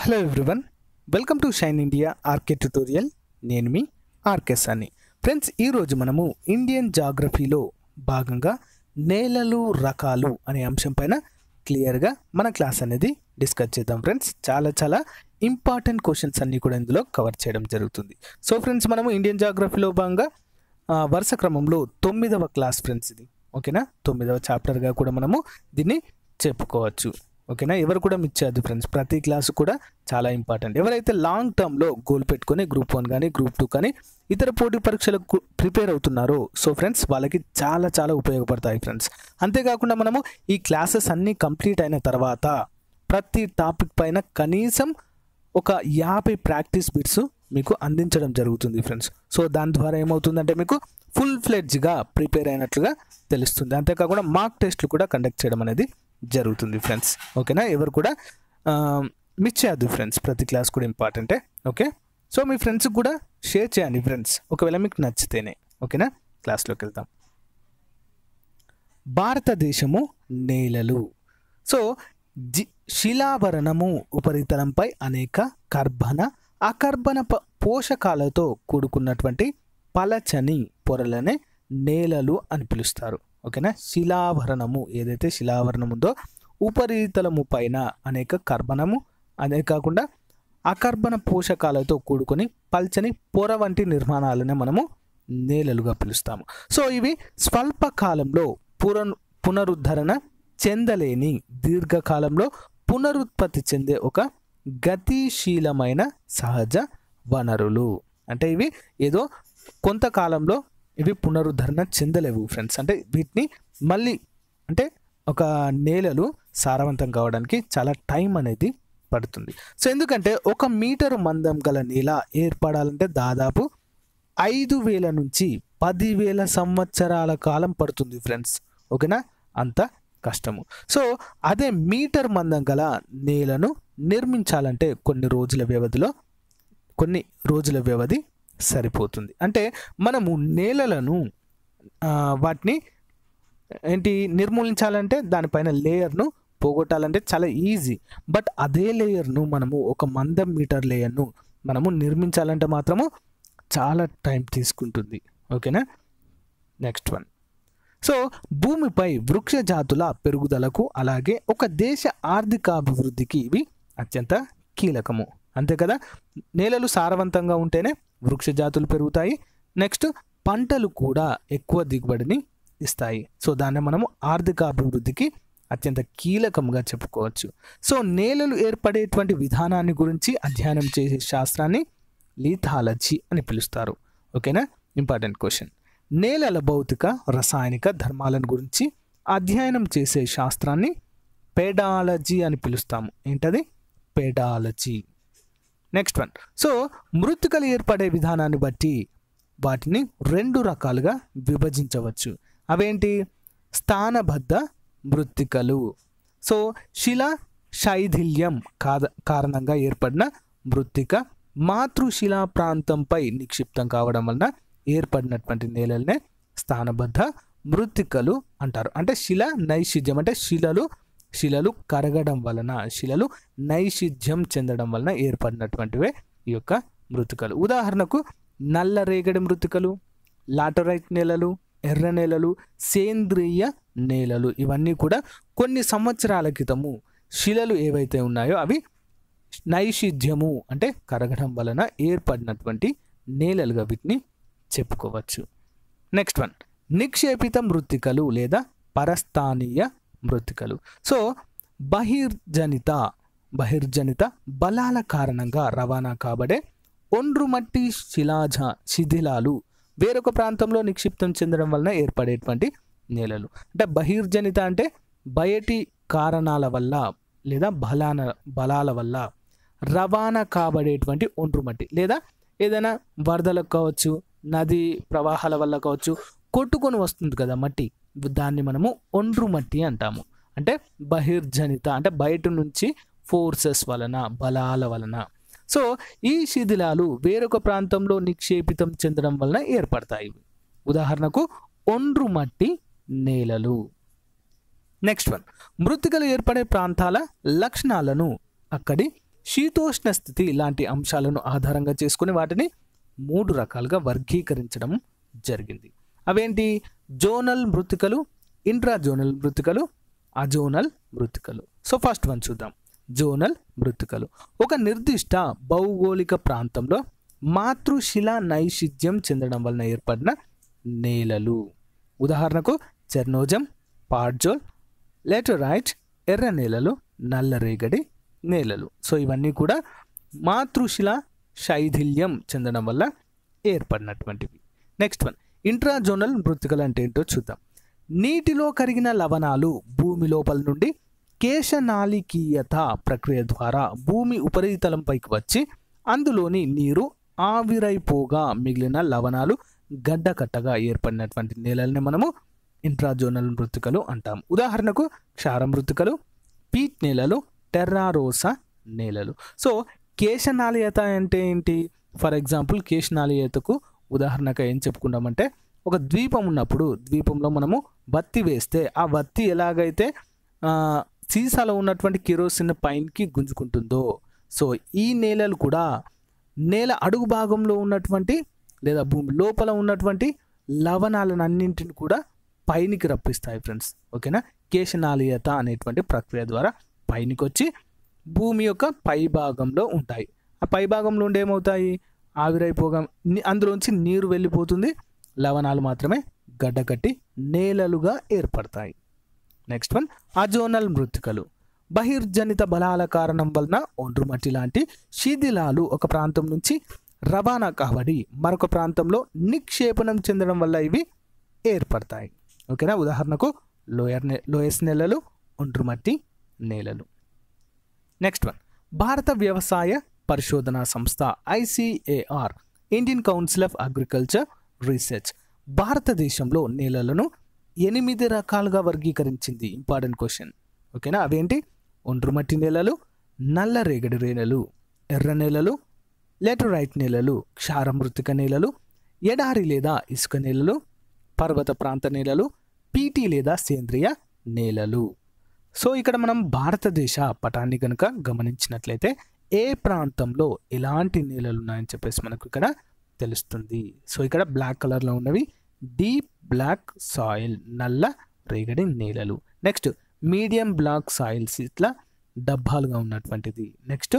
hello everyone welcome to Shine India RK tutorial నేను మీ RK సాని ఫ్రెండ్స్ ఈరోజు మనము ఇండియన్ జాగ్రఫీలో భాగంగా నేలలు రకాలు అనే అంశం పైన క్లియర్గా మన క్లాస్ అనేది డిస్కస్ చేద్దాం ఫ్రెండ్స్ చాలా చాలా ఇంపార్టెంట్ క్వశ్చన్స్ అన్నీ కూడా ఇందులో కవర్ చేయడం జరుగుతుంది సో ఫ్రెండ్స్ మనము ఇండియన్ జాగ్రఫీలో భాగంగా ఆ, వరుస క్రమంలో తొమ్మిదవ క్లాస్ ఫ్రెండ్స్ ఇది ఓకేనా తొమ్మిదవ చాప్టర్గా కూడా మనము దీన్ని చెప్పుకోవచ్చు ఓకేనా ఎవరు కూడా మిస్ చేయద్దు ఫ్రెండ్స్ ప్రతి క్లాసు కూడా చాలా ఇంపార్టెంట్ ఎవరైతే లాంగ్ టర్మ్లో గోల్ పెట్టుకొని గ్రూప్ వన్ కానీ గ్రూప్ టూ కానీ ఇతర పోటీ పరీక్షలకు ప్రిపేర్ అవుతున్నారో సో ఫ్రెండ్స్ వాళ్ళకి చాలా చాలా ఉపయోగపడతాయి ఫ్రెండ్స్ అంతేకాకుండా మనము ఈ క్లాసెస్ అన్నీ కంప్లీట్ అయిన తర్వాత ప్రతి టాపిక్ పైన కనీసం ఒక యాభై ప్రాక్టీస్ బిట్స్ మీకు అందించడం జరుగుతుంది ఫ్రెండ్స్ సో దాని ద్వారా ఏమవుతుందంటే మీకు ఫుల్ ఫ్లెడ్జ్గా ప్రిపేర్ అయినట్లుగా తెలుస్తుంది అంతేకాకుండా మార్క్ టెస్ట్లు కూడా కండక్ట్ చేయడం అనేది జరుగుతుంది ఫ్రెండ్స్ ఓకేనా ఎవరు కూడా మిస్ చేయద్దు ఫ్రెండ్స్ ప్రతి క్లాస్ కూడా ఇంపార్టెంటే ఓకే సో మీ ఫ్రెండ్స్కి కూడా షేర్ చేయండి ఫ్రెండ్స్ ఒకవేళ మీకు నచ్చితేనే ఓకేనా క్లాస్లోకి వెళ్తాం భారతదేశము నేలలు సో జి శిలావరణము ఉపరితలంపై అనేక కర్బన అకర్బన ప- పోషకాలతో కూడుకున్నటువంటి పలచని పొరలనే నేలలు అని పిలుస్తారు ఓకేనా శిలావరణము ఏదైతే శిలావరణం ఉందో ఉపరితలము పైన అనేక కర్బనము అదే కాకుండా అకర్బన పోషకాలతో కూడుకొని పల్చని పొర వంటి నిర్మాణాలనే మనము నేలలుగా పిలుస్తాము సో ఇవి స్వల్పకాలంలో పుర పునరుద్ధరణ చెందలేని దీర్ఘకాలంలో పునరుత్పత్తి చెందే ఒక గతిశీలమైన సహజ వనరులు అంటే ఇవి ఏదో కొంతకాలంలో ఇవి పునరుద్ధరణ చెందలేవు ఫ్రెండ్స్ అంటే వీటిని మళ్ళీ అంటే ఒక నేలలు సారవంతం కావడానికి చాలా టైం అనేది పడుతుంది సో ఎందుకంటే ఒక మీటరు మందం గల నేల ఏర్పడాలంటే దాదాపు ఐదు వేల నుంచి పదివేల సంవత్సరాల కాలం పడుతుంది ఫ్రెండ్స్ ఓకేనా అంత కష్టము సో అదే మీటర్ మందం గల నేలను నిర్మించాలంటే కొన్ని రోజుల వ్యవధిలో కొన్ని రోజుల వ్యవధి సరిపోతుంది అంటే మనము నేలలను ఆ, వాటిని ఏంటి నిర్మూలించాలంటే దానిపైన లేయర్ను పోగొట్టాలంటే చాలా ఈజీ బట్ అదే లేయర్ను మనము ఒక మందం మీటర్ లేయర్ను మనము నిర్మించాలంటే మాత్రము చాలా టైం తీసుకుంటుంది ఓకేనా నెక్స్ట్ వన్ సో భూమిపై వృక్ష జాతుల పెరుగుదలకు అలాగే ఒక దేశ ఆర్థికాభివృద్ధికి ఇవి అత్యంత కీలకము అంతే కదా నేలలు సారవంతంగా ఉంటేనే వృక్ష జాతులు పెరుగుతాయి నెక్స్ట్ పంటలు కూడా ఎక్కువ దిగుబడిని ఇస్తాయి సో దాన్ని మనము ఆర్థిక అభివృద్ధికి అత్యంత కీలకంగా చెప్పుకోవచ్చు సో నేలలు ఏర్పడేటువంటి విధానాన్ని గురించి అధ్యయనం చేసే శాస్త్రాన్ని లీథాలజీ అని పిలుస్తారు ఓకేనా ఇంపార్టెంట్ క్వశ్చన్ నేలల భౌతిక రసాయనిక ధర్మాలను గురించి అధ్యయనం చేసే శాస్త్రాన్ని పెడాలజీ అని పిలుస్తాము ఏంటది పెడాలజీ నెక్స్ట్ వన్ సో మృతికలు ఏర్పడే విధానాన్ని బట్టి వాటిని రెండు రకాలుగా విభజించవచ్చు అవేంటి స్థానబద్ధ మృత్తికలు సో శిల శైథిల్యం కాద కారణంగా ఏర్పడిన మృత్తిక మాతృశిలా ప్రాంతంపై నిక్షిప్తం కావడం వలన ఏర్పడినటువంటి నేలలనే స్థానబద్ధ మృత్తికలు అంటారు అంటే శిల నైషిధ్యం అంటే శిలలు శిలలు కరగడం వలన శిలలు నైషిధ్యం చెందడం వలన ఏర్పడినటువంటివే ఈ యొక్క మృతికలు ఉదాహరణకు నల్ల రేగడి మృతికలు లాటరైట్ నేలలు ఎర్ర నేలలు సేంద్రియ నేలలు ఇవన్నీ కూడా కొన్ని సంవత్సరాల క్రితము శిలలు ఏవైతే ఉన్నాయో అవి నైషిధ్యము అంటే కరగడం వలన ఏర్పడినటువంటి నేలలుగా వీటిని చెప్పుకోవచ్చు నెక్స్ట్ వన్ నిక్షేపిత మృత్తికలు లేదా పరస్థానీయ మృత్తికలు సో బహిర్జనిత బహిర్జనిత బలాల కారణంగా రవాణా కాబడే ఒండ్రుమట్టి శిలాజ శిథిలాలు వేరొక ప్రాంతంలో నిక్షిప్తం చెందడం వలన ఏర్పడేటువంటి నేలలు అంటే బహిర్జనిత అంటే బయటి కారణాల వల్ల లేదా బలాన బలాల వల్ల రవాణా కాబడేటువంటి ఒండ్రుమట్టి లేదా ఏదైనా వరదలకు కావచ్చు నది ప్రవాహాల వల్ల కావచ్చు కొట్టుకొని వస్తుంది కదా మట్టి దాన్ని మనము ఒండ్రు మట్టి అంటాము అంటే బహిర్జనిత అంటే బయట నుంచి ఫోర్సెస్ వలన బలాల వలన సో ఈ శిథిలాలు వేరొక ప్రాంతంలో నిక్షేపితం చెందడం వలన ఏర్పడతాయి ఉదాహరణకు ఒండ్రు మట్టి నేలలు నెక్స్ట్ వన్ మృతికలు ఏర్పడే ప్రాంతాల లక్షణాలను అక్కడి శీతోష్ణ స్థితి లాంటి అంశాలను ఆధారంగా చేసుకుని వాటిని మూడు రకాలుగా వర్గీకరించడం జరిగింది అవేంటి జోనల్ మృతికలు ఇంట్రా జోనల్ మృతికలు అజోనల్ మృతికలు సో ఫస్ట్ వన్ చూద్దాం జోనల్ మృతికలు ఒక నిర్దిష్ట భౌగోళిక ప్రాంతంలో మాతృశిల నైషిధ్యం చెందడం వలన ఏర్పడిన నేలలు ఉదాహరణకు చెర్నోజం పాడ్జోల్ లెటరైట్ ఎర్ర నేలలు నల్లరేగడి నేలలు సో ఇవన్నీ కూడా మాతృశిల శైథిల్యం చెందడం వల్ల ఏర్పడినటువంటివి నెక్స్ట్ వన్ ఇంట్రాజోనల్ మృతికలు అంటే ఏంటో చూద్దాం నీటిలో కరిగిన లవణాలు భూమి లోపల నుండి కేశనాళికీయత ప్రక్రియ ద్వారా భూమి ఉపరితలంపైకి వచ్చి అందులోని నీరు ఆవిరైపోగా మిగిలిన లవణాలు గడ్డకట్టగా ఏర్పడినటువంటి నేలల్ని మనము ఇంట్రాజోనల్ మృతికలు అంటాం ఉదాహరణకు క్షార మృతికలు పీట్ నేలలు టెర్రారోసా నేలలు సో కేశనాళీయత అంటే ఏంటి ఫర్ ఎగ్జాంపుల్ కేశనాళీయతకు ఉదాహరణగా ఏం చెప్పుకుంటామంటే ఒక ద్వీపం ఉన్నప్పుడు ద్వీపంలో మనము బత్తి వేస్తే ఆ బత్తి ఎలాగైతే ఆ, సీసాలో ఉన్నటువంటి కిరోసిన్ పైనకి గుంజుకుంటుందో సో ఈ నేలలు కూడా నేల అడుగు భాగంలో ఉన్నటువంటి లేదా భూమి లోపల ఉన్నటువంటి లవణాలను అన్నింటిని కూడా పైనికి రప్పిస్తాయి ఫ్రెండ్స్ ఓకేనా కేశనాళీయత అనేటువంటి ప్రక్రియ ద్వారా పైనికి వచ్చి భూమి యొక్క పై భాగంలో ఉంటాయి ఆ పై భాగంలో ఉండి ఏమవుతాయి ఆవిరైపోగా ని- అందులోంచి నీరు వెళ్ళిపోతుంది లవణాలు మాత్రమే గడ్డకట్టి నేలలుగా ఏర్పడతాయి నెక్స్ట్ వన్ అజోనల్ మృతికలు బహిర్జనిత బలాల కారణం వలన ఒండ్రుమట్టి లాంటి శిథిలాలు ఒక ప్రాంతం నుంచి రవాణా కాబడి మరొక ప్రాంతంలో నిక్షేపణం చెందడం వల్ల ఇవి ఏర్పడతాయి ఓకేనా ఉదాహరణకు లోయర్ నే లోయస్ నేలలు ఒండ్రుమట్టి నేలలు నెక్స్ట్ వన్ భారత వ్యవసాయ పరిశోధనా సంస్థ ICAR Indian Council of Agriculture Research భారతదేశంలో నేలలను ఎనిమిది రకాలుగా వర్గీకరించింది ఇంపార్టెంట్ క్వశ్చన్ ఓకేనా అవేంటి ఒండ్రుమట్టి నేలలు నల్ల రేగడి నేలలు ఎర్ర నేలలు లెటరైట్ నేలలు క్షారమృతిక నేలలు ఎడారి లేదా ఇసుక నేలలు పర్వత ప్రాంత నేలలు పీటీ లేదా సేంద్రియ నేలలు సో ఇక్కడ మనం భారతదేశ పటాన్ని కనుక గమనించినట్లయితే ఏ ప్రాంతంలో ఎలాంటి నేలలు ఉన్నాయని చెప్పేసి మనకు ఇక్కడ తెలుస్తుంది సో ఇక్కడ బ్లాక్ కలర్లో ఉన్నవి డీప్ బ్లాక్ సాయిల్ నల్ల రేగడి నేలలు నెక్స్ట్ మీడియం బ్లాక్ సాయిల్స్ ఇట్లా డబ్బాలుగా ఉన్నటువంటిది next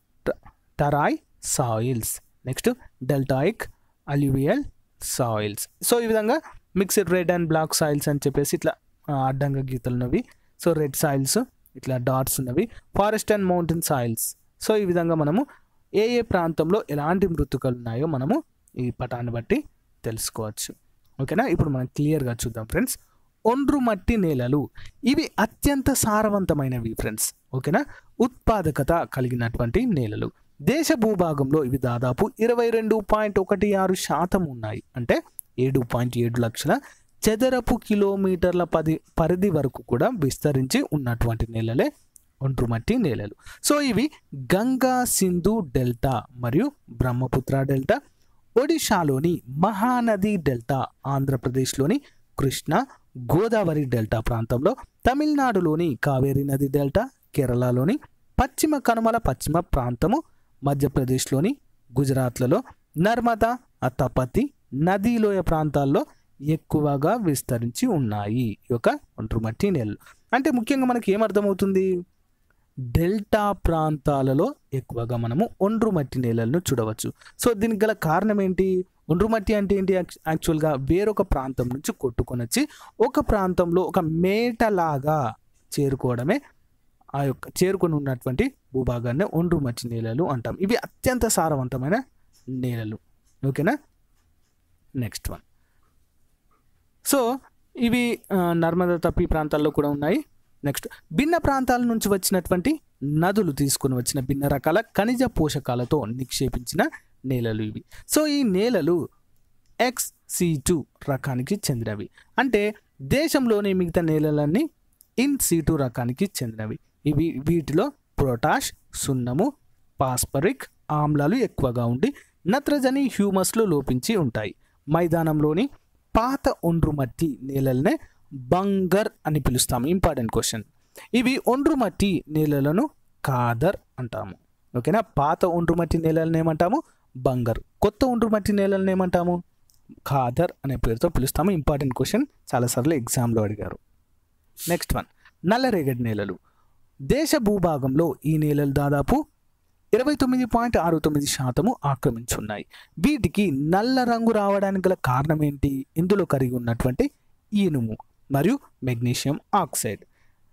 Terai soils next deltaic alluvial soils so ఈ విధంగా mixed red and black soils అని చెప్పేసి ఇట్లా ఆ, అడ్డంగా గీతలు ఉన్నవి సో రెడ్ సాయిల్స్ ఇట్లా డాట్స్ ఉన్నవి forest and mountain soils so ఈ విధంగా మనము ఏ ఏ ప్రాంతంలో ఎలాంటి మృతుకలు ఉన్నాయో మనము ఈ పటాన్ని బట్టి తెలుసుకోవచ్చు ఓకేనా ఇప్పుడు మనం క్లియర్గా చూద్దాం ఫ్రెండ్స్ ఒండ్రు మట్టి నేలలు ఇవి అత్యంత సారవంతమైనవి ఫ్రెండ్స్ ఓకేనా ఉత్పాదకత కలిగినటువంటి నేలలు దేశ భూభాగంలో ఇవి దాదాపు ఇరవై రెండు పాయింట్ ఒకటి ఆరు శాతం ఉన్నాయి అంటే ఏడు పాయింట్ ఏడు లక్షల చదరపు కిలోమీటర్ల పది పరిధి వరకు కూడా విస్తరించి ఉన్నటువంటి నేలలే ఒండ్రుమట్టి నేలలు సో ఇవి గంగా సింధు డెల్టా మరియు బ్రహ్మపుత్ర డెల్టా ఒడిషాలోని మహానది డెల్టా ఆంధ్రప్రదేశ్లోని కృష్ణ గోదావరి డెల్టా ప్రాంతంలో తమిళనాడులోని కావేరీ నది డెల్టా కేరళలోని పశ్చిమ కనుమల పశ్చిమ ప్రాంతము మధ్యప్రదేశ్లోని గుజరాత్లలో నర్మదా అత్తపతి నదీలోయ ప్రాంతాల్లో ఎక్కువగా విస్తరించి ఉన్నాయి ఈ యొక్క ఒండ్రుమట్టి నేలలు అంటే ముఖ్యంగా మనకి ఏమర్థమవుతుంది డెల్టా ప్రాంతాలలో ఎక్కువగా మనము ఒండ్రుమట్టి నేలలను చూడవచ్చు సో దీనికి గల కారణం ఏంటి ఒండ్రుమట్టి అంటే ఏంటి యాక్- యాక్చువల్గా వేరొక ప్రాంతం నుంచి కొట్టుకొని వచ్చి ఒక ప్రాంతంలో ఒక మేటలాగా చేరుకోవడమే ఆ యొక్క చేరుకొని ఉన్నటువంటి భూభాగాన్ని ఒండ్రుమట్టి నేలలు అంటాం ఇవి అత్యంత సారవంతమైన నేలలు ఓకేనా నెక్స్ట్ వన్ సో ఇవి ఆ, నర్మదా తప్పి ప్రాంతాల్లో కూడా ఉన్నాయి నెక్స్ట్ భిన్న ప్రాంతాల నుంచి వచ్చినటువంటి నదులు తీసుకుని వచ్చిన భిన్న రకాల ఖనిజ పోషకాలతో నిక్షేపించిన నేలలు ఇవి సో ఈ నేలలు ఎక్స్ సి టూ రకానికి చెందినవి అంటే దేశంలోని మిగతా నేలలన్నీ ఇన్ సి టూ రకానికి చెందినవి ఇవి వీటిలో పొటాష్ సున్నము పాస్పరిక్ ఆమ్లాలు ఎక్కువగా ఉండి నత్రజని హ్యూమస్లు లోపించి ఉంటాయి మైదానంలోని పాత ఒండ్రుమట్టి నేలలనే బంగర్ అని పిలుస్తాము ఇంపార్టెంట్ క్వశ్చన్ ఇవి ఒండ్రుమట్టి నేలలను కాదర్ అంటాము ఓకేనా పాత ఒండ్రుమట్టి నేలలను ఏమంటాము బంగర్ కొత్త ఒండ్రుమట్టి నేలలను ఏమంటాము ఖాదర్ అనే పేరుతో పిలుస్తాము ఇంపార్టెంట్ క్వశ్చన్ చాలాసార్లు ఎగ్జామ్లో అడిగారు నెక్స్ట్ వన్ నల్లరేగడి నేలలు దేశ భూభాగంలో ఈ నేలలు దాదాపు ఇరవై తొమ్మిది పాయింట్ ఆరు తొమ్మిది శాతము ఆక్రమించున్నాయి వీటికి నల్ల రంగు రావడానికి గల కారణం ఏంటి ఇందులో కలిగి ఉన్నటువంటి ఇనుము మరియు మెగ్నీషియం ఆక్సైడ్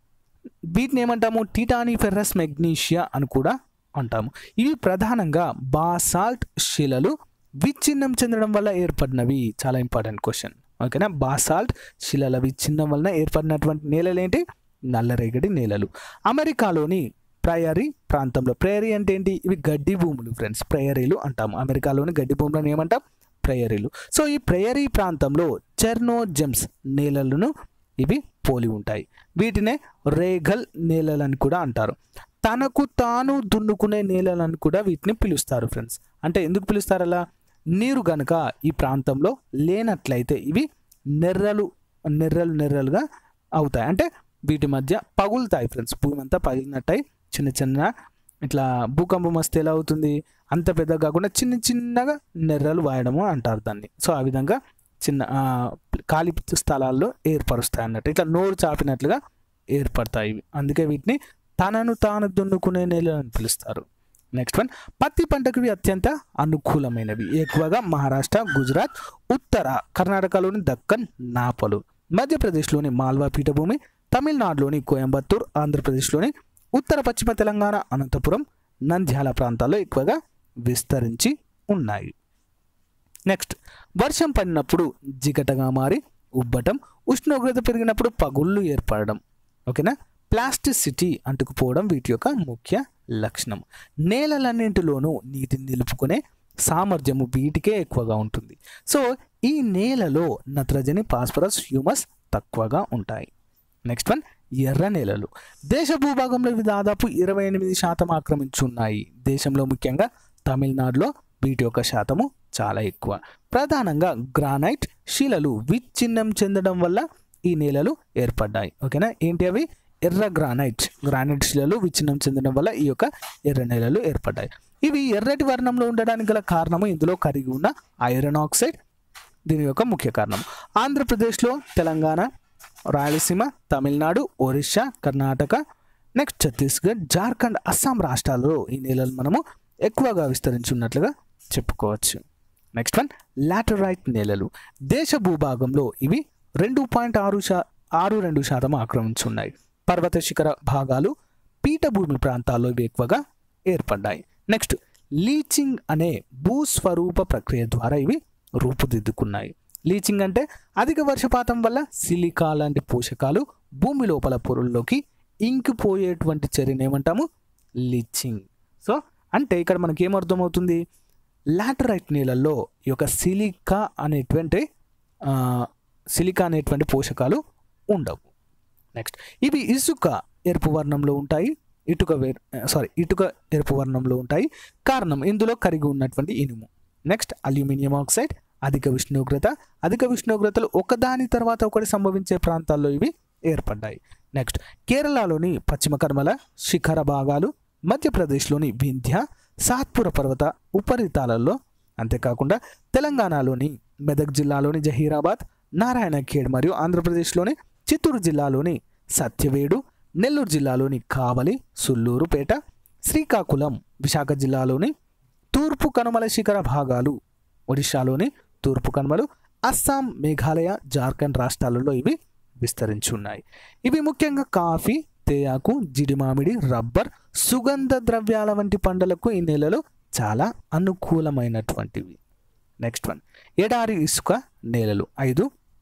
వీటిని ఏమంటాము టిటానీ ఫెర్రస్ మెగ్నీషియా అని కూడా అంటాము ఇవి ప్రధానంగా బాసాల్ట్ శిలలు విచ్ఛిన్నం చెందడం వల్ల ఏర్పడినవి చాలా ఇంపార్టెంట్ క్వశ్చన్ ఓకేనా బాసాల్ట్ శిలల విచ్ఛిన్నం వలన ఏర్పడినటువంటి నేలలు ఏంటి నల్లరేగడి నేలలు అమెరికాలోని ప్రయరీ ప్రాంతంలో ప్రయరీ అంటే ఏంటి ఇవి గడ్డి భూములు ఫ్రెండ్స్ ప్రయరీలు అంటాము అమెరికాలోని గడ్డి భూములను ఏమంటాం ప్రయరీలు సో ఈ ప్రయరీ ప్రాంతంలో చెర్నోజెమ్స్ నేలలను ఇవి పోలి ఉంటాయి వీటినే రేగల్ నేలలని కూడా అంటారు తనకు తాను దున్నుకునే నేలలని కూడా వీటిని పిలుస్తారు ఫ్రెండ్స్ అంటే ఎందుకు పిలుస్తారు అలా నీరు గనక ఈ ప్రాంతంలో లేనట్లయితే ఇవి నెర్రలు నెర్రలు నెర్రలుగా అవుతాయి అంటే వీటి మధ్య పగులుతాయి ఫ్రెండ్స్ భూమి అంతా పగిలినట్టయి చిన్న చిన్న ఇట్లా భూకంపం వస్తే ఎలా అవుతుంది అంత పెద్దగా కాకుండా చిన్న చిన్నగా నెర్రలు వాయడము అంటారు దాన్ని సో ఆ విధంగా చిన్న ఆ, ఖాళీ స్థలాల్లో ఏర్పరుస్తాయి అన్నట్టు ఇట్లా నోరు చాపినట్లుగా ఏర్పడతాయి ఇవి అందుకే వీటిని తనను తాను దున్నుకునే నేల అని పిలుస్తారు నెక్స్ట్ వన్ పత్తి పంటకు ఇవి అత్యంత అనుకూలమైనవి ఎక్కువగా మహారాష్ట్ర గుజరాత్ ఉత్తర కర్ణాటకలోని దక్కన్ నాపలు మధ్యప్రదేశ్లోని మాల్వా పీఠభూమి తమిళనాడులోని కోయంబత్తూర్ ఆంధ్రప్రదేశ్లోని ఉత్తర పశ్చిమ తెలంగాణ అనంతపురం నంద్యాల ప్రాంతాల్లో ఎక్కువగా విస్తరించి ఉన్నాయి నెక్స్ట్ వర్షం పడినప్పుడు జిగటగా మారి ఉబ్బటం ఉష్ణోగ్రత పెరిగినప్పుడు పగుళ్ళు ఏర్పడడం ఓకేనా ప్లాస్టిసిటీ అంటుకుపోవడం వీటి యొక్క ముఖ్య లక్షణం నేలలన్నింటిలోనూ నీటిని నిలుపుకునే సామర్థ్యము వీటికే ఎక్కువగా ఉంటుంది సో ఈ నేలలో నత్రజని ఫాస్ఫరస్ హ్యూమస్ తక్కువగా ఉంటాయి నెక్స్ట్ వన్ ఎర్ర నేలలు దేశ భూభాగంలో ఇవి దాదాపు ఇరవై ఎనిమిది శాతం ఆక్రమించున్నాయి దేశంలో ముఖ్యంగా తమిళనాడులో వీటి యొక్క శాతము చాలా ఎక్కువ ప్రధానంగా గ్రానైట్ శిలలు విచ్ఛిన్నం చెందడం వల్ల ఈ నేలలు ఏర్పడ్డాయి ఓకేనా ఏంటి అవి ఎర్ర గ్రానైట్ గ్రానైట్ శిలలు విచ్ఛిన్నం చెందడం వల్ల ఈ యొక్క ఎర్ర నేలలు ఏర్పడ్డాయి ఇవి ఎర్రటి వర్ణంలో ఉండడానికి గల కారణము ఇందులో కలిగి ఉన్న ఐరన్ ఆక్సైడ్ దీని యొక్క ముఖ్య కారణం ఆంధ్రప్రదేశ్లో తెలంగాణ రాయలసీమ తమిళనాడు ఒరిస్సా కర్ణాటక నెక్స్ట్ ఛత్తీస్గఢ్ జార్ఖండ్ అస్సాం రాష్ట్రాల్లో ఈ నేలలు మనము ఎక్కువగా విస్తరించి ఉన్నట్లుగా చెప్పుకోవచ్చు నెక్స్ట్ వన్ లాటరైట్ నేలలు దేశ భూభాగంలో ఇవి రెండు పాయింట్ ఆరు శా ఆరు రెండు శాతం ఆక్రమించున్నాయి పర్వత శిఖర భాగాలు పీఠభూమి ప్రాంతాల్లో ఇవి ఎక్కువగా ఏర్పడ్డాయి నెక్స్ట్ లీచింగ్ అనే భూస్వరూప ప్రక్రియ ద్వారా ఇవి రూపుదిద్దుకున్నాయి లీచింగ్ అంటే అధిక వర్షపాతం వల్ల సిలికా లాంటి పోషకాలు భూమి లోపల పొరుల్లోకి ఇంకిపోయేటువంటి చర్యను ఏమంటాము లీచింగ్ సో అంటే ఇక్కడ మనకి ఏమర్థమవుతుంది లాటరైట్ నీళ్ళల్లో ఈ యొక్క సిలికా అనేటువంటి ఆ, సిలికా అనేటువంటి పోషకాలు ఉండవు నెక్స్ట్ ఇవి ఇసుక ఎరుపు వర్ణంలో ఉంటాయి ఇటుక వేర్ సారీ ఇటుక ఎరుపు వర్ణంలో ఉంటాయి కారణం ఇందులో కరిగి ఉన్నటువంటి ఇనుము నెక్స్ట్ అల్యూమినియం ఆక్సైడ్ అధిక ఉష్ణోగ్రత అధిక ఉష్ణోగ్రతలు ఒకదాని తర్వాత ఒకటి సంభవించే ప్రాంతాల్లో ఇవి ఏర్పడ్డాయి నెక్స్ట్ కేరళలోని పశ్చిమ కర్మల శిఖర భాగాలు మధ్యప్రదేశ్లోని వింధ్య సాత్పుర పర్వత ఉపరితలాల్లో అంతేకాకుండా తెలంగాణలోని మెదక్ జిల్లాలోని జహీరాబాద్ నారాయణఖేడ్ మరియు ఆంధ్రప్రదేశ్లోని చిత్తూరు జిల్లాలోని సత్యవేడు నెల్లూరు జిల్లాలోని కావలి సుల్లూరుపేట శ్రీకాకుళం విశాఖ జిల్లాలోని తూర్పు కనుమల శిఖర భాగాలు ఒడిశాలోని తూర్పు కనుమలు అస్సాం మేఘాలయ జార్ఖండ్ రాష్ట్రాలలో ఇవి విస్తరించి ఉన్నాయి ఇవి ముఖ్యంగా కాఫీ తేయాకు జిడిమామిడి రబ్బర్ సుగంధ ద్రవ్యాల వంటి పంటలకు ఈ నేలలు చాలా అనుకూలమైనటువంటివి నెక్స్ట్ వన్ ఎడారి ఇసుక నేలలు ఐదు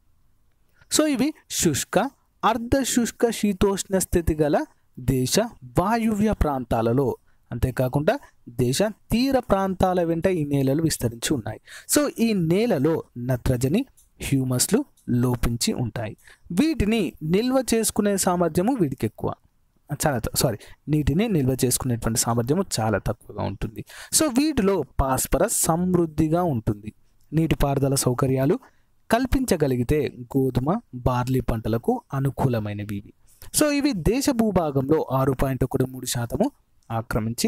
సో ఇవి శుష్క అర్ధ శుష్క శీతోష్ణ స్థితి గల దేశ వాయువ్య ప్రాంతాలలో అంతేకాకుండా దేశ తీర ప్రాంతాల వెంట ఈ నేలలు విస్తరించి ఉన్నాయి సో ఈ నేలలో నత్రజని హ్యూమస్లు లోపించి ఉంటాయి వీటిని నిల్వ చేసుకునే సామర్థ్యము వీటికి ఎక్కువ చాలా సారీ నీటిని నిల్వ చేసుకునేటువంటి సామర్థ్యము చాలా తక్కువగా ఉంటుంది సో వీటిలో పాస్పరస్ సమృద్ధిగా ఉంటుంది నీటిపారుదల సౌకర్యాలు కల్పించగలిగితే గోధుమ బార్లీ పంటలకు అనుకూలమైనవి ఇవి సో ఇవి దేశ భూభాగంలో ఆరు పాయింట్ ఒకటి మూడు శాతము ఆక్రమించి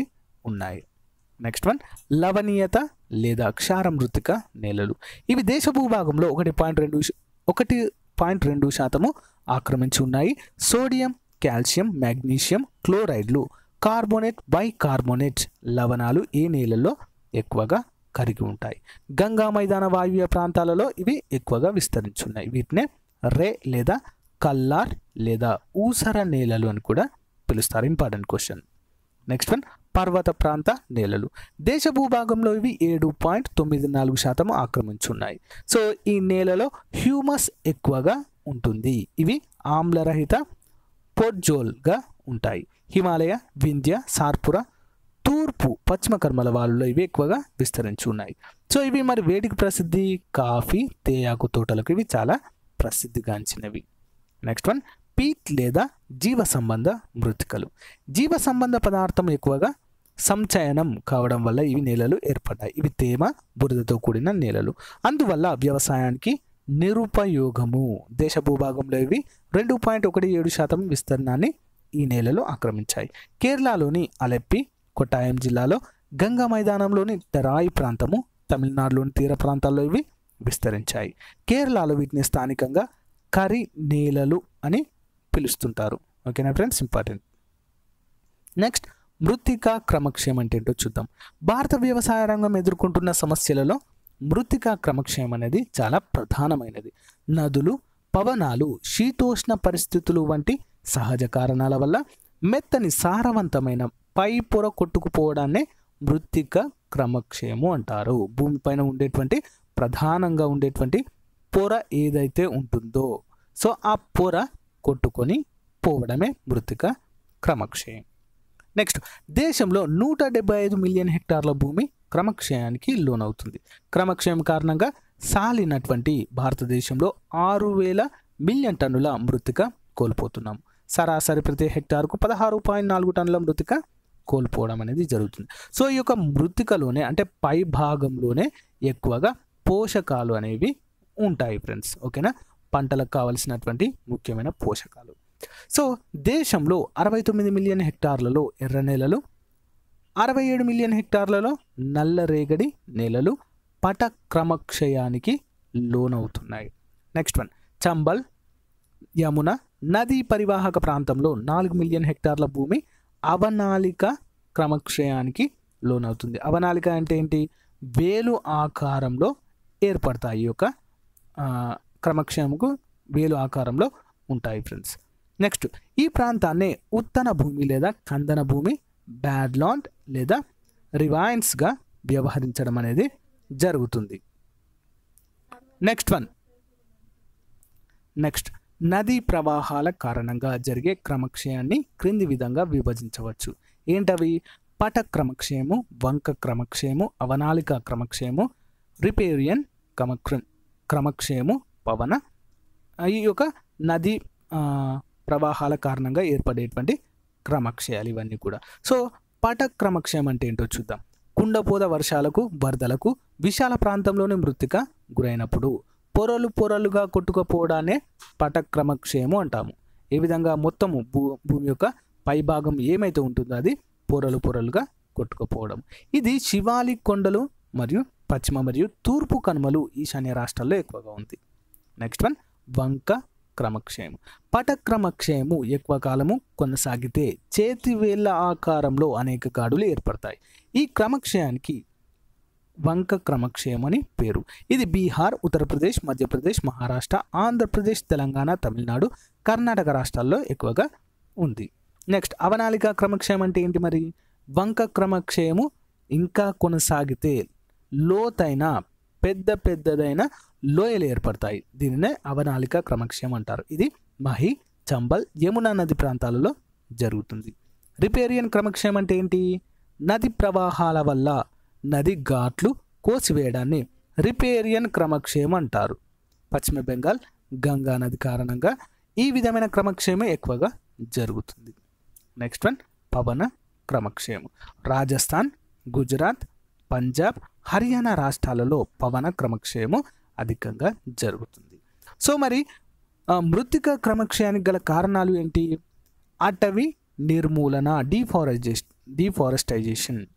ఉన్నాయి నెక్స్ట్ వన్ లవణీయత లేదా క్షార మృతిక నేలలు ఇవి దేశ భూభాగంలో ఒకటి పాయింట్ రెండు శ- ఒకటి పాయింట్ రెండు శాతము ఆక్రమించి ఉన్నాయి సోడియం కాల్షియం మాగ్నీషియం క్లోరైడ్లు కార్బోనేట్ బైకార్బోనేట్ లవణాలు ఈ నేలల్లో ఎక్కువగా కరిగి ఉంటాయి గంగా మైదాన వాయువ్య ప్రాంతాలలో ఇవి ఎక్కువగా విస్తరించున్నాయి వీటినే రే లేదా కల్లార్ లేదా ఊసర నేలలు అని కూడా పిలుస్తారు ఇంపార్టెంట్ క్వశ్చన్ నెక్స్ట్ వన్ పర్వత ప్రాంత నేలలు దేశ భూభాగంలో ఇవి ఏడు పాయింట్ తొమ్మిది నాలుగు శాతం ఆక్రమించున్నాయి సో ఈ నేలలో హ్యూమస్ ఎక్కువగా ఉంటుంది ఇవి ఆమ్లరహిత పొడ్జోల్గా ఉంటాయి హిమాలయ వింధ్య సార్పుర తూర్పు పశ్చిమ కర్మల వాళ్ళలో ఇవి ఎక్కువగా విస్తరించి ఉన్నాయి సో ఇవి మరి వేటికి ప్రసిద్ధి కాఫీ తేయాకు తోటలకు ఇవి చాలా ప్రసిద్ధిగాంచినవి నెక్స్ట్ వన్ పీట్ లేదా జీవ సంబంధ మృతికలు జీవ సంబంధ పదార్థం ఎక్కువగా సంచయనం కావడం వల్ల ఇవి నేలలు ఏర్పడ్డాయి ఇవి తేమ బురదతో కూడిన నేలలు అందువల్ల వ్యవసాయానికి నిరుపయోగము దేశ భూభాగంలో ఇవి రెండు పాయింట్ ఒకటి ఏడు శాతం విస్తీర్ణాన్ని ఈ నేలలు ఆక్రమించాయి కేరళలోని అలెప్పి కొట్టాయం జిల్లాలో గంగా మైదానంలోని టెరాయి ప్రాంతము తమిళనాడులోని తీర ప్రాంతాల్లో ఇవి విస్తరించాయి కేరళలో వీటిని స్థానికంగా కరి నేలలు అని పిలుస్తుంటారు ఓకేనా ఫ్రెండ్స్ ఇంపార్టెంట్ నెక్స్ట్ మృత్తికా క్రమక్షయం అంటే ఏంటో చూద్దాం భారత వ్యవసాయ రంగం ఎదుర్కొంటున్న సమస్యలలో మృత్తికా క్రమక్షయం అనేది చాలా ప్రధానమైనది నదులు పవనాలు శీతోష్ణ పరిస్థితులు వంటి సహజ కారణాల వల్ల మెత్తని సారవంతమైన పై పొర కొట్టుకుపోవడాన్నే మృత్తిక క్రమక్షయము అంటారు భూమిపైన ఉండేటువంటి ప్రధానంగా ఉండేటువంటి పొర ఏదైతే ఉంటుందో సో ఆ పొర కొట్టుకొని పోవడమే మృతిక క్రమక్షయం నెక్స్ట్ దేశంలో నూట డెబ్బై ఐదు మిలియన్ హెక్టార్ల భూమి క్రమక్షయానికి లోనవుతుంది క్రమక్షయం కారణంగా సాలినటువంటి భారతదేశంలో ఆరు వేల మిలియన్ టన్నుల మృతిక కోల్పోతున్నాం సరాసరి ప్రతి హెక్టార్కు పదహారు పాయింట్ నాలుగు టన్నుల మృతిక కోల్పోవడం అనేది జరుగుతుంది సో ఈ యొక్క మృతికలోనే అంటే పై భాగంలోనే ఎక్కువగా పోషకాలు అనేవి ఉంటాయి ఫ్రెండ్స్ ఓకేనా పంటలకు కావలసినటువంటి ముఖ్యమైన పోషకాలు సో దేశంలో అరవై తొమ్మిది మిలియన్ హెక్టార్లలో ఎర్ర నేలలు అరవై ఏడు మిలియన్ హెక్టార్లలో నల్లరేగడి నేలలు పట క్రమక్షయానికి లోనవుతున్నాయి నెక్స్ట్ వన్ చంబల్ యమున నదీ పరివాహక ప్రాంతంలో నాలుగు మిలియన్ హెక్టార్ల భూమి అవనాలిక క్రమక్షయానికి లోనవుతుంది అవనాలిక అంటే ఏంటి వేలు ఆకారంలో ఏర్పడతాయి ఈ యొక్క ఆ, క్రమక్షయముకు వేలు ఆకారంలో ఉంటాయి ఫ్రెండ్స్ నెక్స్ట్ ఈ ప్రాంతాన్ని ఉత్తన భూమి లేదా కందన భూమి బ్యాడ్లాండ్ లేదా రివైన్స్గా వ్యవహరించడం అనేది జరుగుతుంది నెక్స్ట్ వన్ నెక్స్ట్ నదీ ప్రవాహాల కారణంగా జరిగే క్రమక్షయాన్ని క్రింది విధంగా విభజించవచ్చు ఏంటవి పట క్రమక్షయము వంక క్రమక్షయము అవనాలిక క్రమక్షయము రిపేరియన్ క్రమక్ష క్రమక్షయము పవన ఈ యొక్క నది ఆ, ప్రవాహాల కారణంగా ఏర్పడేటువంటి క్రమక్షయాలు ఇవన్నీ కూడా సో పట క్రమక్షయం అంటే ఏంటో చూద్దాం కుండపోద వర్షాలకు వరదలకు విశాల ప్రాంతంలోని మృతిక గురైనప్పుడు పొరలు పొరలుగా కొట్టుకుపోవడాన్నే పటక్రమక్షయము అంటాము ఏ విధంగా మొత్తము భూ భూమి యొక్క పైభాగం ఏమైతే ఉంటుందో అది పొరలు పొరలుగా కొట్టుకుపోవడం ఇది శివాలిక్ కొండలు మరియు పశ్చిమ మరియు తూర్పు కనుమలు ఈశాన్య రాష్ట్రాల్లో ఎక్కువగా ఉంది నెక్స్ట్ వన్ వంక క్రమక్షయము పటక్రమక్షయము ఎక్కువ కాలము కొనసాగితే చేతి వేళ్ళ ఆకారంలో అనేక గాడులు ఏర్పడతాయి ఈ క్రమక్షయానికి వంక క్రమక్షయం అని పేరు ఇది బీహార్ ఉత్తరప్రదేశ్ మధ్యప్రదేశ్ మహారాష్ట్ర ఆంధ్రప్రదేశ్ తెలంగాణ తమిళనాడు కర్ణాటక రాష్ట్రాల్లో ఎక్కువగా ఉంది నెక్స్ట్ అవనాలిక క్రమక్షయం అంటే ఏంటి మరి వంక క్రమక్షయము ఇంకా కొనసాగితే లోతైన పెద్ద పెద్దదైన లోయలు ఏర్పడతాయి దీనినే అవనాలిక క్రమక్షయం అంటారు ఇది మహి చంబల్ యమునా నది ప్రాంతాలలో జరుగుతుంది రిపేరియన్ క్రమక్షయం అంటే ఏంటి నది ప్రవాహాల వల్ల నది ఘాట్లు కోసివేయడాన్ని రిపేరియన్ క్రమక్షయం అంటారు పశ్చిమ బెంగాల్ గంగా నది కారణంగా ఈ విధమైన క్రమక్షయమే ఎక్కువగా జరుగుతుంది నెక్స్ట్ వన్ పవన క్రమక్షయము రాజస్థాన్ గుజరాత్ పంజాబ్ హర్యానా రాష్ట్రాలలో పవన క్రమక్షయము అధికంగా జరుగుతుంది సో మరి ఆ, మృతిక క్రమక్షయానికి గల కారణాలు ఏంటి అటవీ నిర్మూలన డిఫారెస్టేషన్ డిఫారెస్టైజేషన్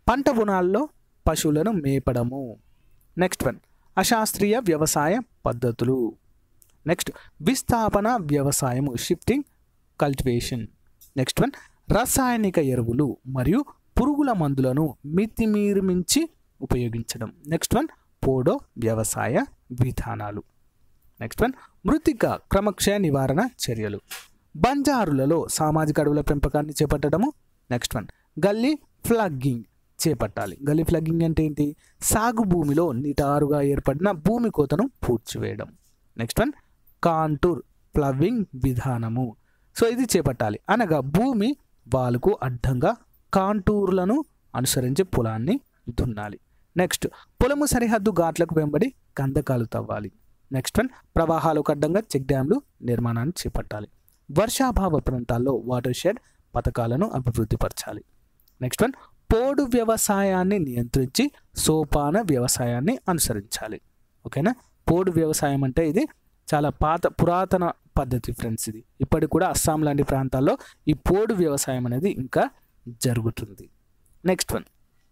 పంట పొలాల్లో పశువులను మేపడము నెక్స్ట్ వన్ అశాస్త్రీయ వ్యవసాయ పద్ధతులు నెక్స్ట్ విస్థాపన వ్యవసాయము షిఫ్టింగ్ కల్టివేషన్ నెక్స్ట్ వన్ రసాయనిక ఎరువులు మరియు పురుగుల మందులను మితిమీరిమించి ఉపయోగించడం నెక్స్ట్ వన్ పోడో వ్యవసాయ విధానాలు నెక్స్ట్ వన్ మృతిక క్రమక్షయ నివారణ చర్యలు బంజారులలో సామాజిక అడవుల పెంపకాన్ని చేపట్టడము నెక్స్ట్ వన్ గల్లీ ఫ్లగ్గింగ్ చేపట్టాలి గల్లీ ఫ్లగ్గింగ్ అంటే ఏంటి సాగు భూమిలో నిటారుగా ఏర్పడిన భూమి కోతను పూడ్చివేయడం నెక్స్ట్ వన్ కాంటూర్ ప్లవింగ్ విధానము సో ఇది చేపట్టాలి అనగా భూమి వాలుకు అడ్డంగా కాంటూర్లను అనుసరించి పొలాన్ని దున్నాలి నెక్స్ట్ పొలము సరిహద్దు ఘాట్లకు వెంబడి కందకాలు తవ్వాలి నెక్స్ట్ వన్ ప్రవాహాలకు అడ్డంగా చెక్ డ్యాంలు నిర్మాణాన్ని చేపట్టాలి వర్షాభావ ప్రాంతాల్లో వాటర్ షెడ్ పథకాలను అభివృద్ధిపరచాలి నెక్స్ట్ వన్ పోడు వ్యవసాయాన్ని నియంత్రించి సోపాన వ్యవసాయాన్ని అనుసరించాలి ఓకేనా పోడు వ్యవసాయం అంటే ఇది చాలా పాత పురాతన పద్ధతి ఫ్రెండ్స్ ఇది ఇప్పటికి కూడా అస్సాం లాంటి ప్రాంతాల్లో ఈ పోడు వ్యవసాయం అనేది ఇంకా జరుగుతుంది నెక్స్ట్ వన్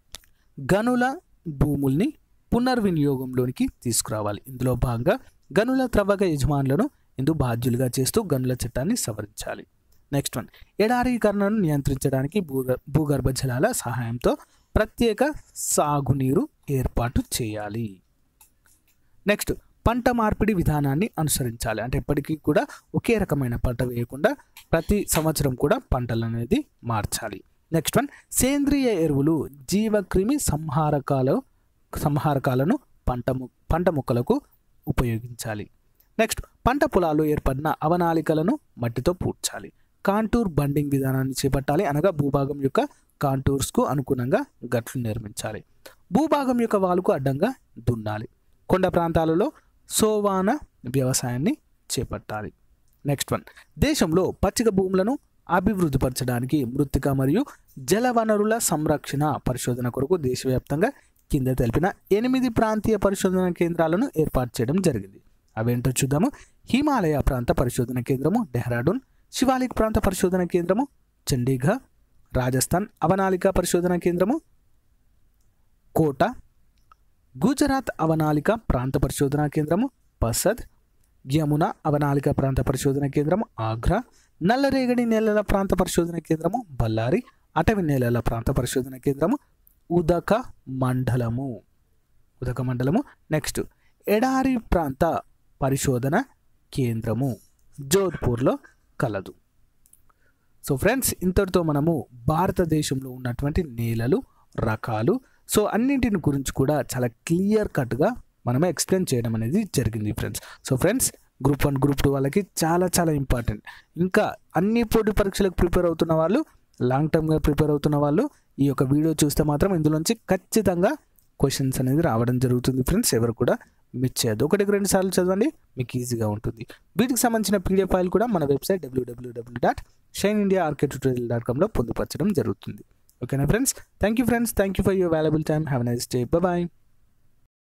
గనుల భూముల్ని పునర్వినియోగంలోనికి తీసుకురావాలి ఇందులో భాగంగా గనుల త్రవ్వక యజమానులను ఇందుకు బాధ్యులుగా చేస్తూ గనుల చట్టాన్ని సవరించాలి నెక్స్ట్ వన్ ఎడారీకరణను నియంత్రించడానికి భూగ భూగర్భ జలాల సహాయంతో ప్రత్యేక సాగునీరు ఏర్పాటు చేయాలి నెక్స్ట్ పంట మార్పిడి విధానాన్ని అనుసరించాలి అంటే ఎప్పటికీ కూడా ఒకే రకమైన పంట వేయకుండా ప్రతి సంవత్సరం కూడా పంటలు అనేది మార్చాలి నెక్స్ట్ వన్ సేంద్రియ ఎరువులు జీవక్రిమి సంహారకాల సంహారకాలను పంట ము- పంట మొక్కలకు ఉపయోగించాలి నెక్స్ట్ పంట పొలాల్లో ఏర్పడిన అవనాలికలను మట్టితో పూడ్చాలి కాంటూర్ బండింగ్ విధానాన్ని చేపట్టాలి అనగా భూభాగం యొక్క కాంటూర్స్కు అనుగుణంగా గట్లు నిర్మించాలి భూభాగం యొక్క వాలుకు అడ్డంగా దున్నాలి కొండ ప్రాంతాలలో సోవాన వ్యవసాయాన్ని చేపట్టాలి నెక్స్ట్ వన్ దేశంలో పచ్చిక భూములను అభివృద్ధిపరచడానికి మృత్తిక మరియు జల వనరుల సంరక్షణ పరిశోధన కొరకు దేశవ్యాప్తంగా కింద తెలిపిన ఎనిమిది ప్రాంతీయ పరిశోధన కేంద్రాలను ఏర్పాటు చేయడం జరిగింది అవేంటో చూద్దాము హిమాలయ ప్రాంత పరిశోధన కేంద్రము డెహ్రాడూన్ శివాలిక్ ప్రాంత పరిశోధన కేంద్రము చండీగఢ్ రాజస్థాన్ అవనాలిక పరిశోధన కేంద్రము కోట గుజరాత్ అవనాలిక ప్రాంత పరిశోధనా కేంద్రము పసద్ యమున అవనాలిక ప్రాంత పరిశోధన కేంద్రము ఆగ్రా నల్లరేగడి నేలల ప్రాంత పరిశోధన కేంద్రము బళ్ళారి అటవీ నేలల ప్రాంత పరిశోధన కేంద్రము ఉదక మండలము ఉదక మండలము నెక్స్ట్ ఎడారి ప్రాంత పరిశోధన కేంద్రము జోధ్పూర్లో కలదు సో ఫ్రెండ్స్ ఇంతటితో మనము భారతదేశంలో ఉన్నటువంటి నేలలు రకాలు సో అన్నింటిని గురించి కూడా చాలా క్లియర్ కట్గా మనమే ఎక్స్ప్లెయిన్ చేయడం అనేది జరిగింది friends so friends group one group two వాళ్ళకి చాలా చాలా ఇంపార్టెంట్ ఇంకా అన్ని పోటీ పరీక్షలకు ప్రిపేర్ అవుతున్న వాళ్ళు లాంగ్ టర్మ్గా ప్రిపేర్ అవుతున్న వాళ్ళు ఈ యొక్క వీడియో చూస్తే మాత్రం ఇందులోంచి ఖచ్చితంగా క్వశ్చన్స్ అనేది రావడం జరుగుతుంది ఫ్రెండ్స్ ఎవరు కూడా మిస్ చేయొద్దు ఒకటికి రెండు సార్లు చదవండి మీకు ఈజీగా ఉంటుంది వీటికి సంబంధించిన పీడిఎఫ్ ఫైల్ కూడా మన website WWW dot Shine India RK tutorial dot కామ్లో పొందుపరచడం జరుగుతుంది ఓకేనా friends thank you friends thank you for your valuable time have nice day bye